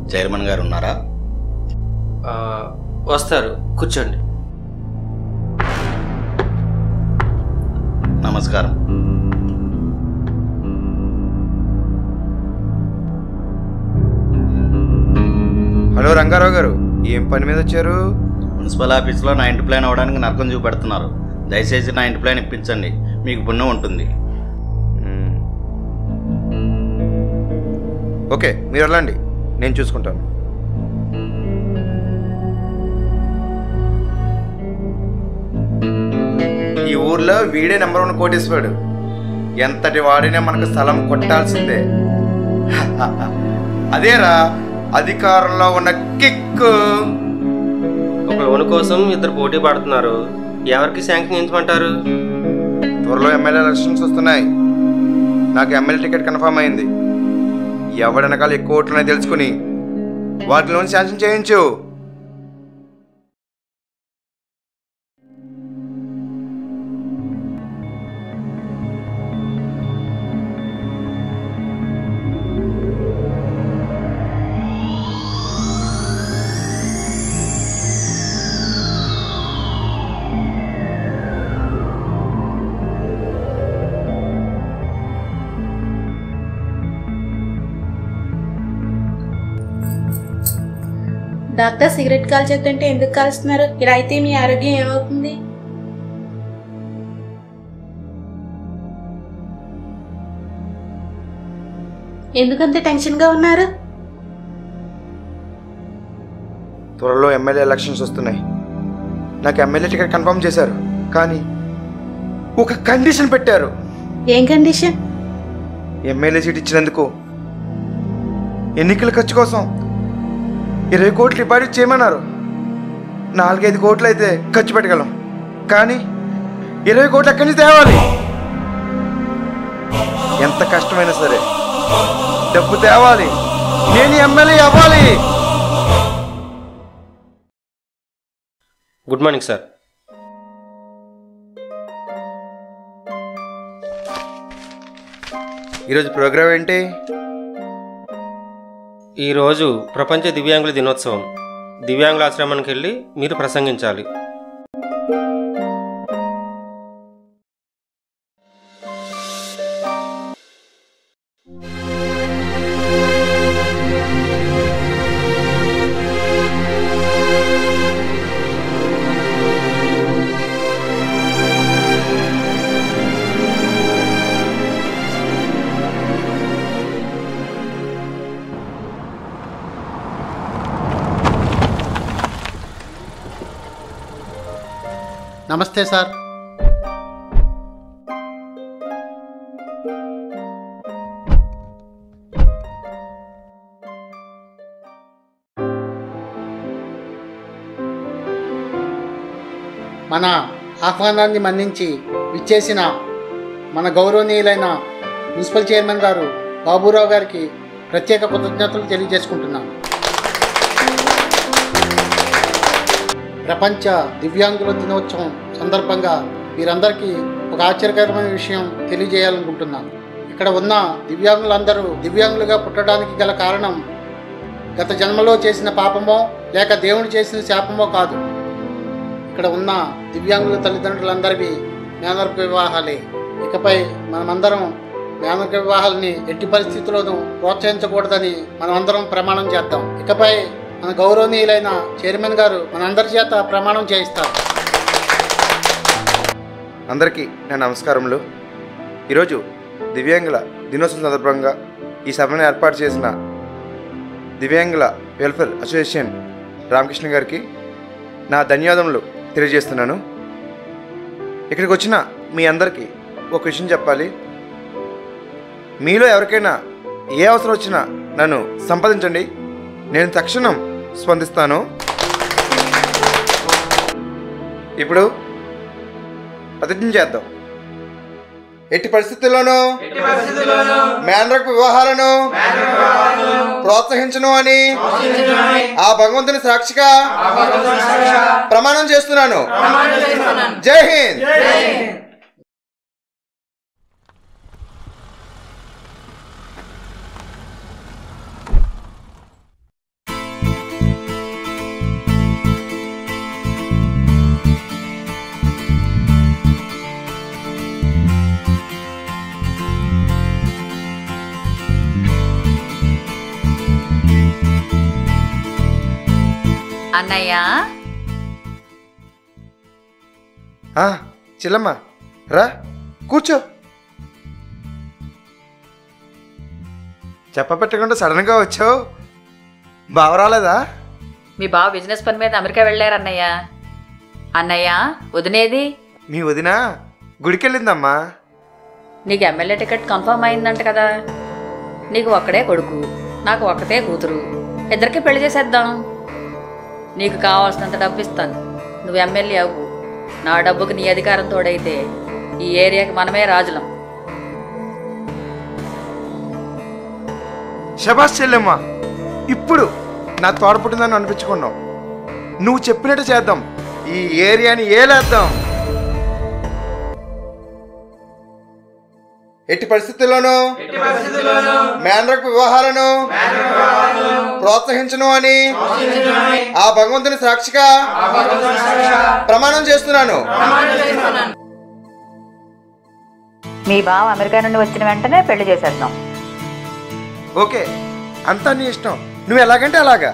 Chairman గారు ఉన్నారా ఆ, వస్తారు కూర్చోండి నమస్కారం హలో రంగారావు గారు ఏం పని మీద వచ్చారు మున్సిపల్ ఆఫీస్లో నా ఇంటి ప్లాన్ అవ్వడానికి నరకం చూపెడుతున్నారు దయచేసి నా ఇంటి ప్లాన్ ఇప్పించండి మీకు పుణ్యం ఉంటుంది మ్మ్. ఓకే మీరు వెళ్ళండి నేను చూసుకుంటాను ఈ ఊర్లో వీడే నెంబర్ వన్ కోటేశ్వరుడు ఎంతటి వాడినా మనకు స్థలం కొట్టాల్సిందే అదేరా అధికారంలో ఉన్న కిక్కు ఒక లోన్ కోసం ఇద్దరు పోటీ పడుతున్నారు ఎవరికి శాంక్షన్ చేయించమంటారు త్వరలో ఎమ్మెల్యే ఎలక్షన్స్ వస్తున్నాయి నాకు ఎమ్మెల్యే టికెట్ కన్ఫర్మ్ అయింది ఎవడనకాల ఎక్కువ ఓట్లున్నాయి తెలుసుకుని వాటిలోని శాంక్షన్ చేయించు డాక్టర్ సిగరెట్ కాల్చొద్దంటే ఎందుకు కాల్స్తున్నారు ఇలా అయితే మీ ఆరోగ్యం ఏమవుతుంది ఎందుకంత టెన్షన్గా ఉన్నారు త్వరలో ఎమ్మెల్యే ఎలక్షన్స్ వస్తున్నాయి నాకు ఎమ్మెల్యే టికెట్ కన్ఫర్మ్ చేశారు కానీ ఒక కండిషన్ పెట్టారు ఏం కండిషన్ ఎమ్మెల్యే సీట్ ఇచ్చినందుకు ఎన్నికల ఖర్చు కోసం ఇరవై కోట్లు డిపాజిట్ చేయమన్నారు నాలుగైదు కోట్లు అయితే ఖర్చు పెట్టగలం కానీ ఇరవై కోట్లు ఎక్కడి నుంచి తేవాలి ఎంత కష్టమైనా సరే డబ్బు తేవాలి నేను ఎమ్మెల్యే అవ్వాలి గుడ్ మార్నింగ్ సార్ ఈరోజు ప్రోగ్రామ్ ఏంటి ఈరోజు ప్రపంచ దివ్యాంగుల దినోత్సవం దివ్యాంగుల ఆశ్రమానికి వెళ్ళి మీరు ప్రసంగించాలి నమస్తే సార్ మన ఆహ్వానాన్ని మన్నించి విచ్చేసిన మన గౌరవనీయులైన మున్సిపల్ చైర్మన్ గారు బాబురావు గారికి ప్రత్యేక కృతజ్ఞతలు తెలియజేసుకుంటున్నాను ప్రపంచ దివ్యాంగుల దినోత్సవం సందర్భంగా మీరందరికీ ఒక ఆశ్చర్యకరమైన విషయం తెలియజేయాలనుకుంటున్నాను ఇక్కడ ఉన్న దివ్యాంగులందరూ దివ్యాంగులుగా పుట్టడానికి గల కారణం గత జన్మలో చేసిన పాపమో లేక దేవుడు చేసిన శాపమో కాదు ఇక్కడ ఉన్న దివ్యాంగుల తల్లిదండ్రులందరివి మేనర్క వివాహాలే ఇకపై మనమందరం మేనర్క వివాహాలని ఎట్టి పరిస్థితుల్లోనూ ప్రోత్సహించకూడదని మనమందరం ప్రమాణం చేద్దాం ఇకపై మన గౌరవనీయులైన చైర్మన్ గారు మనందరి చేత ప్రమాణం చేయిస్తారు అందరికీ నా నమస్కారములు ఈరోజు దివ్యాంగుల దినోత్సవం సందర్భంగా ఈ సభను ఏర్పాటు చేసిన దివ్యాంగుల వెల్ఫేర్ అసోసియేషన్ రామకృష్ణ గారికి నా ధన్యవాదములు తెలియజేస్తున్నాను ఇక్కడికి వచ్చిన మీ అందరికీ ఒక విషయం చెప్పాలి మీలో ఎవరికైనా ఏ అవసరం వచ్చినా నన్ను సంప్రదించండి నేను తక్షణం స్పందిస్తాను ఇప్పుడు ప్రతిజ్ఞ చేద్దాం ఎట్టి పరిస్థితుల్లోనూ మేనరక వివాహాలను ప్రోత్సహించను అని ఆ భగవంతుని సాక్షిగా ప్రమాణం చేస్తున్నాను జై హింద్ అన్నయ్య ఆ, చెల్లమ్మ రా కూర్చో చెప్ప పెట్టకుండా సడన్గా వచ్చావు బావ రాలేదా మీ బావ బిజినెస్ పని మీద అమెరికా వెళ్ళారు అన్నయ్య అన్నయ్య వదినేది మీ వదిన గుడికెళ్ళిందమ్మా నీకు ఎమ్మెల్యే టికెట్ కన్ఫర్మ్ అయిందంట కదా నీకు ఒక్కడే కొడుకు నాకు ఒక్కతే కూతురు ఇద్దరికి పెళ్లి చేసేద్దాం నీకు కావాల్సినంత డబ్బు ఇస్తాను నువ్వు ఎమ్మెల్యే అవ్వు నా డబ్బుకి నీ అధికారం తోడైతే ఈ ఏరియాకి మనమే రాజులం శబాష్ చెల్లెమ్మ ఇప్పుడు నా తోడ పుట్టిందని అనిపించుకున్నావు నువ్వు చెప్పినట్టు చేద్దాం ఈ ఏరియాని ఏలేద్దాం ఎట్టి పరిస్థితుల్లోనూ మేనరకు వివాహాలను ప్రోత్సహించను అని ఆ భగవంతుని సాక్షిగా ప్రమాణం చేస్తున్నాను మీ బావ అమెరికా నుండి వచ్చిన వెంటనే పెళ్లి చేసేద్దాం ఓకే అంతా నీ ఇష్టం నువ్వు ఎలాగంటే అలాగా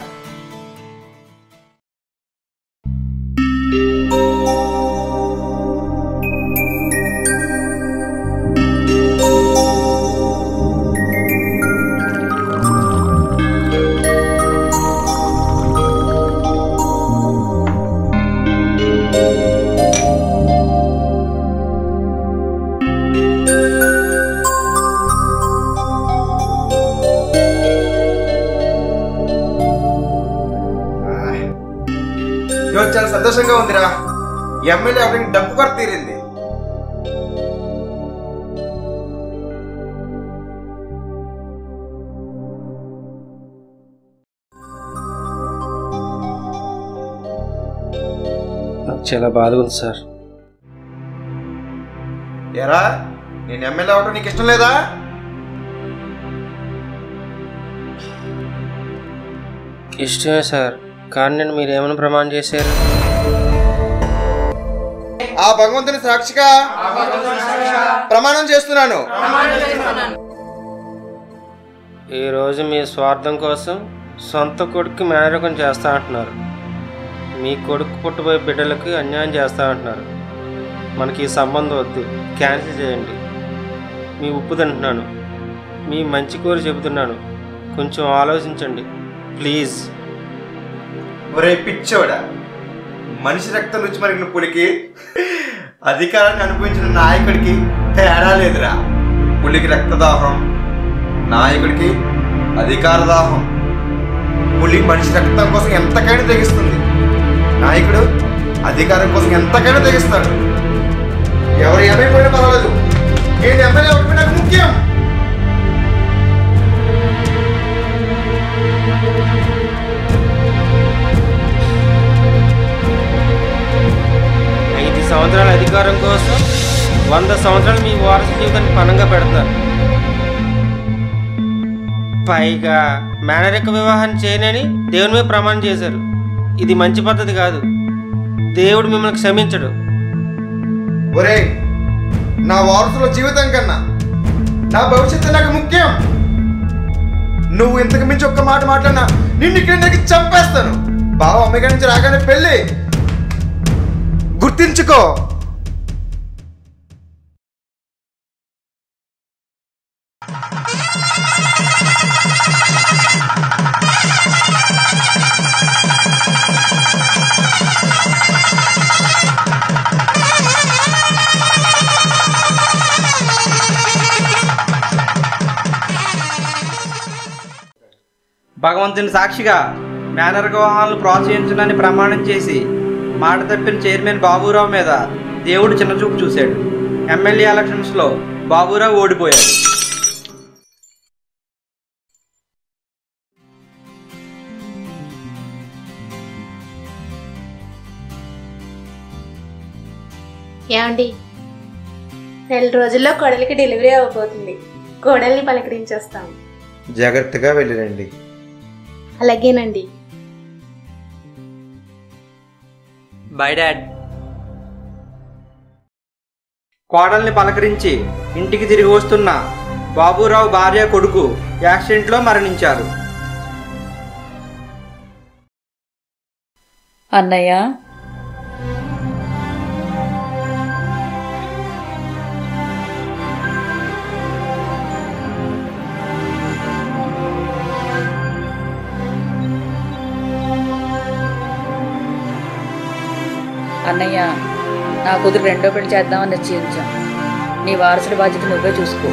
ఈరోజు చాలా సంతోషంగా ఉందిరా ఎమ్మెల్యే అప్పుడు డబ్బు కొరత తీరింది నాకు చాలా బాధగా ఉంది సార్ ఎరా నేను ఎమ్మెల్యే అవడం నీకు ఇష్టం లేదా ఇష్టమే సార్ కానీ నేను మీరు ఏమైనా ప్రమాణం చేశారు ఆ భగవంతుని సాక్షిగా ప్రమాణం చేస్తున్నాను ఈరోజు మీ స్వార్థం కోసం సొంత కొడుకు మేనరకం చేస్తా అంటున్నారు మీ కొడుకు పుట్టబోయే బిడ్డలకు అన్యాయం చేస్తా అంటున్నారు మనకి ఈ సంబంధం వద్దు క్యాన్సిల్ చేయండి మీ ఉప్పు తింటున్నాను మీ మంచి కోరి చెబుతున్నాను కొంచెం ఆలోచించండి ప్లీజ్ ఒరే పిచ్చోడా మనిషి రక్తం రుచి మరిగిన పులికి అధికారాన్ని అనుభవించిన నాయకుడికి తేడా లేదురా పులికి రక్తదాహం నాయకుడికి అధికార దాహం పులి మనిషి రక్తం కోసం ఎంతకైనా తెగిస్తుంది నాయకుడు అధికారం కోసం ఎంతకైనా తెగిస్తాడు ఎవరు ఏమైపోయినా పర్వాలేదు నేను ఎమ్మెల్యే ఒకటి నాకు ముఖ్యం ఐదు సంవత్సరాల అధికారం కోసం వంద సంవత్సరాలు మీ వారసు జీవితాన్ని పణంగా పెడతారు పైగా మేనరిక వివాహం చేయనని దేవుని మీద ప్రమాణం చేశారు ఇది మంచి పద్ధతి కాదు దేవుడు మిమ్మల్ని క్షమించడు ఒరే నా వారసుల జీవితం కన్నా నా భవిష్యత్తు నాకు ముఖ్యం నువ్వు ఇంతకు మించి ఒక్క మాట మాట్లాడినా నిన్ను కిందకి చంపేస్తాను బావ అమెరికా నుంచి రాగానే పెళ్ళి గుర్తించుకో భగవంతుని సాక్షిగా మేనర్ వివాహాలను ప్రోత్సహించనని ప్రమాణం చేసి మాట తప్పిన చైర్మన్ బాబురావు మీద దేవుడు చిన్నచూపు చూశాడు ఎమ్మెల్యే ఎలక్షన్స్లో బాబురావు ఓడిపోయాడు ఏమండి నెల రోజుల్లో కోడలికి డెలివరీ అవ్వబోతుంది కోడల్ని పలకరించేస్తాం జాగ్రత్తగా వెళ్ళిరండి అలాగేనండి బై డాడ్ కోడల్ని పలకరించి ఇంటికి తిరిగి వస్తున్న బాబురావు భార్య కొడుకు యాక్సిడెంట్లో మరణించారు అన్నయ్య అన్నయ్య నా కూతురు రెండో పెళ్లి చేద్దామని నిశ్చయించాం నీ వారసుడి బాధ్యత నువ్వే చూసుకో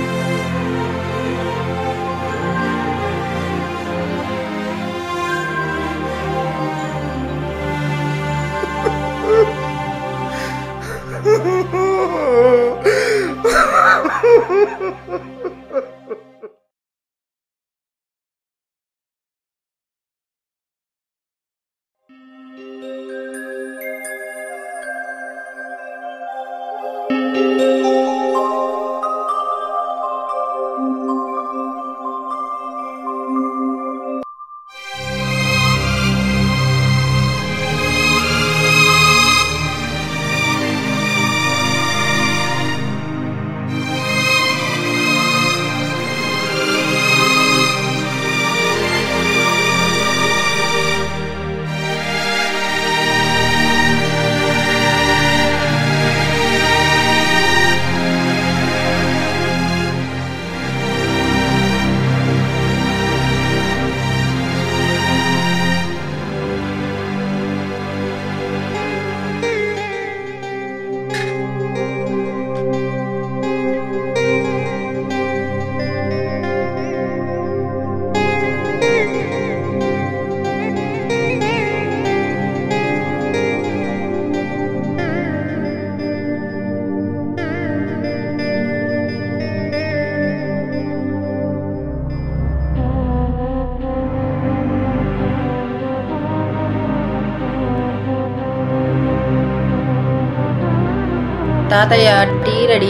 తాతయ్య టీ రెడీ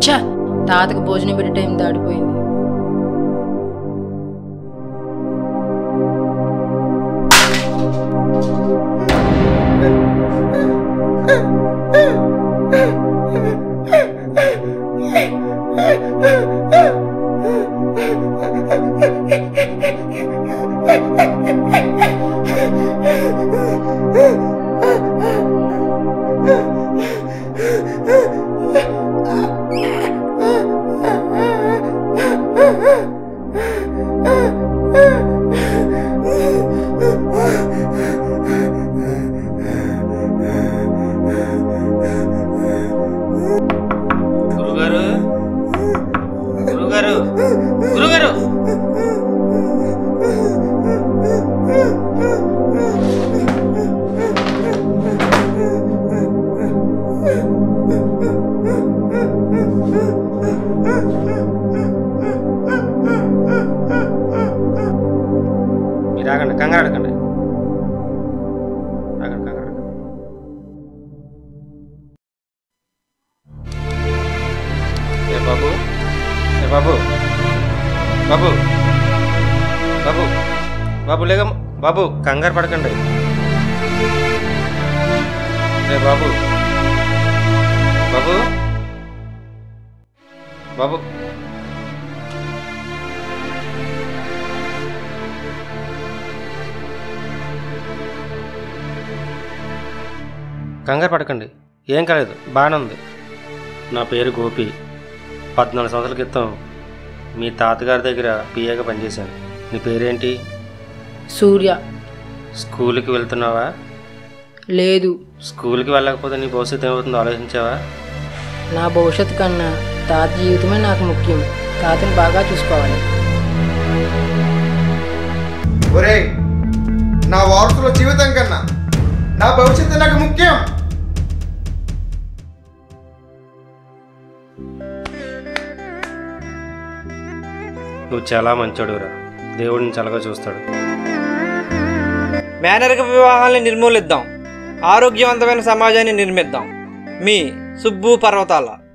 ఛ తాతకు భోజనం పెట్టే టైం దాడిపోయింది గురుగారు గురుగారు గురుగారు మీరు ఆగండి కంగారు అడగండి ఆగండి కంగారు అడగండి ఏ బాబు ఏ బాబు బాబు బాబు బాబు లేక బాబు కంగారు పడకండి ఏ బాబు బాబు బాబు కంగారు పడకండి ఏం కాలేదు బాగానే ఉంది నా పేరు గోపి పద్నాలుగు సంవత్సరాల క్రితం మీ తాతగారి దగ్గర పిఏగా పనిచేశాను నీ పేరేంటి సూర్య స్కూల్కి వెళ్తున్నావా లేదు స్కూల్కి వెళ్ళకపోతే నీ భవిష్యత్తు ఏమవుతుందో ఆలోచించావా నా భవిష్యత్తు కన్నా తాత జీవితమే నాకు ముఖ్యం తాతని బాగా చూసుకోవాలి ఒరే నా వారసుల జీవితం కన్నా నా భవిష్యత్తు నాకు ముఖ్యం నువ్వు చాలా మంచోడురా దేవుడిని చల్లగా చూస్తాడు మేనరిక వివాహాల్ని నిర్మూలిద్దాం ఆరోగ్యవంతమైన సమాజాన్ని నిర్మిద్దాం మీ సుబ్బు పర్వతాల